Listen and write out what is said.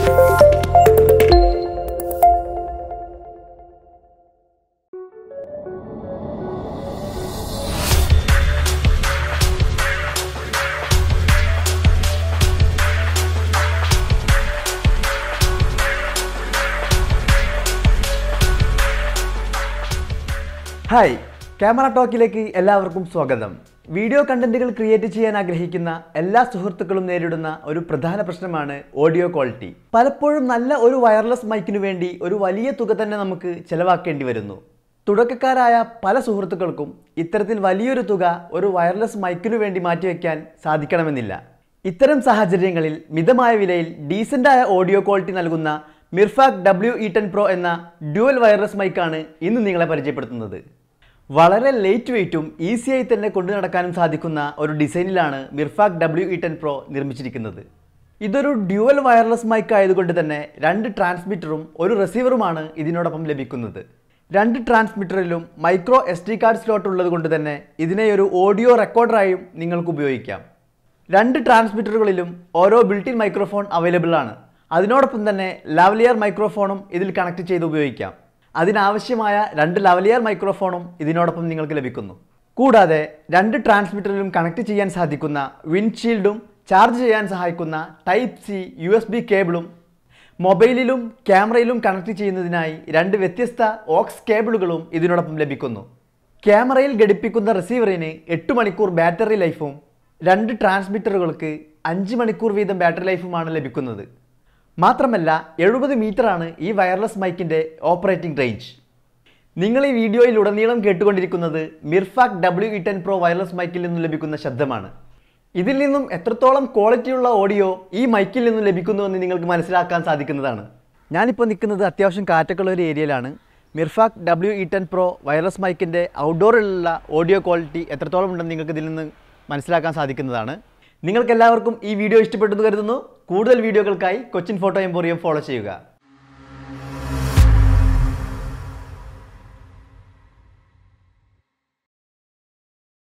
hi camera ടോക്കിലേക്ക് എല്ലാവർക്കും സ്വാഗതം video കണ്ടന്റുകൾ create ചെയ്യാൻ ആഗ്രഹിക്കുന്ന എല്ലാ സുഹൃത്തുക്കളും നേരിടുന്ന ഒരു പ്രധാന പ്രശ്നമാണ് ഓഡിയോ ക്വാളിറ്റി പലപ്പോഴും നല്ല ഒരു വയർലെസ് മൈക്കിനു വേണ്ടി ഒരു വലിയ തുക തന്നെ നമുക്ക് ചെലവാക്കേണ്ടി വരുന്നു തുടക്കക്കാരായ പല സുഹൃത്തുക്കൾക്കും ഇത്തരത്തിൽ വലിയൊരു തുക ഒരു വയർലെസ് മൈക്കിനു വേണ്ടി മാറ്റിവെക്കാൻ സാധിക്കണമെന്നില്ല ഇത്തരം സാഹചര്യങ്ങളിൽ മിതമായ വിലയിൽ ഡീസൻ്റായ ഓഡിയോ ക്വാളിറ്റി നൽകുന്ന Mirfak W E ten pro എന്ന ഡ്യുവൽ വയർലെസ് മൈക്കാണ് ഇന്ന് നിങ്ങളെ പരിചയപ്പെടുത്തുന്നത് വളരെ ലൈറ്റ് വെയ്റ്റും ഈസിയായി തന്നെ കൊണ്ടു നടക്കാനും സാധിക്കുന്ന ഒരു ഡിസൈനിലാണ് Mirfak W E ten pro നിർമ്മിച്ചിരിക്കുന്നത് ഇതൊരു ഡ്യുവൽ വയർലെസ് മൈക്ക് ആയതുകൊണ്ട് തന്നെ രണ്ട് ട്രാൻസ്മിറ്ററും ഒരു റിസീവറുമാണ് ഇതിനോടൊപ്പം ലഭിക്കുന്നത് രണ്ട് ട്രാൻസ്മിറ്ററിലും micro S D card slot ഉള്ളത് കൊണ്ട് തന്നെ ഇതിനെ ഒരു ഓഡിയോ റെക്കോർഡറായും നിങ്ങൾക്ക് ഉപയോഗിക്കാം രണ്ട് ട്രാൻസ്മിറ്ററുകളിലും ഓരോ ബിൽറ്റിൻ മൈക്രോഫോൺ അവൈലബിൾ ആണ് അതിനോടൊപ്പം തന്നെ ലാവലിയർ മൈക്രോഫോണും ഇതിൽ കണക്ട് ചെയ്ത് ഉപയോഗിക്കാം അതിനാവശ്യമായ രണ്ട് ലാവലിയർ മൈക്രോഫോണും ഇതിനോടൊപ്പം നിങ്ങൾക്ക് ലഭിക്കുന്നു കൂടാതെ രണ്ട് ട്രാൻസ്മിറ്ററിലും കണക്ട് ചെയ്യാൻ സാധിക്കുന്ന വിൻഡ്ഷീൽഡും ചാർജ് ചെയ്യാൻ സഹായിക്കുന്ന type C U S B കേബിളും മൊബൈലിലും ക്യാമറയിലും കണക്ട് ചെയ്യുന്നതിനായി രണ്ട് വ്യത്യസ്ത ഓക്സ് കേബിളുകളും ഇതിനോടൊപ്പം ലഭിക്കുന്നു ക്യാമറയിൽ ഘടിപ്പിക്കുന്ന റിസീവറിന് എട്ട് മണിക്കൂർ ബാറ്ററി ലൈഫും രണ്ട് ട്രാൻസ്മിറ്ററുകൾക്ക് അഞ്ച് മണിക്കൂർ വീതം ബാറ്ററി ലൈഫുമാണ് ലഭിക്കുന്നത് മാത്രമല്ല എഴുപത് മീറ്ററാണ് ഈ വയർലെസ് മൈക്കിൻ്റെ ഓപ്പറേറ്റിംഗ് റേഞ്ച് നിങ്ങൾ ഈ വീഡിയോയിൽ ഉടനീളം കേട്ടുകൊണ്ടിരിക്കുന്നത് Mirfak W E ten pro wireless മൈക്കിൽ നിന്നും ലഭിക്കുന്ന ശബ്ദമാണ് ഇതിൽ നിന്നും എത്രത്തോളം ക്വാളിറ്റിയുള്ള ഓഡിയോ ഈ മൈക്കിൽ നിന്നും ലഭിക്കുന്നുവെന്ന് നിങ്ങൾക്ക് മനസ്സിലാക്കാൻ സാധിക്കുന്നതാണ് ഞാനിപ്പോൾ നിൽക്കുന്നത് അത്യാവശ്യം കാറ്റൊക്കെയുള്ള ഒരു ഏരിയയിലാണ് Mirfak W E ten pro wireless മൈക്കിൻ്റെ ഔട്ട്ഡോറിലുള്ള ഓഡിയോ ക്വാളിറ്റി എത്രത്തോളം ഉണ്ടെന്ന് നിങ്ങൾക്ക് ഇതിൽ നിന്ന് മനസ്സിലാക്കാൻ സാധിക്കുന്നതാണ് നിങ്ങൾക്ക് എല്ലാവർക്കും ഈ വീഡിയോ ഇഷ്ടപ്പെട്ടെന്ന് കരുതുന്നു കൂടുതൽ വീഡിയോകൾക്കായി കൊച്ചിൻ ഫോട്ടോ എംപോറിയം ഫോളോ ചെയ്യുക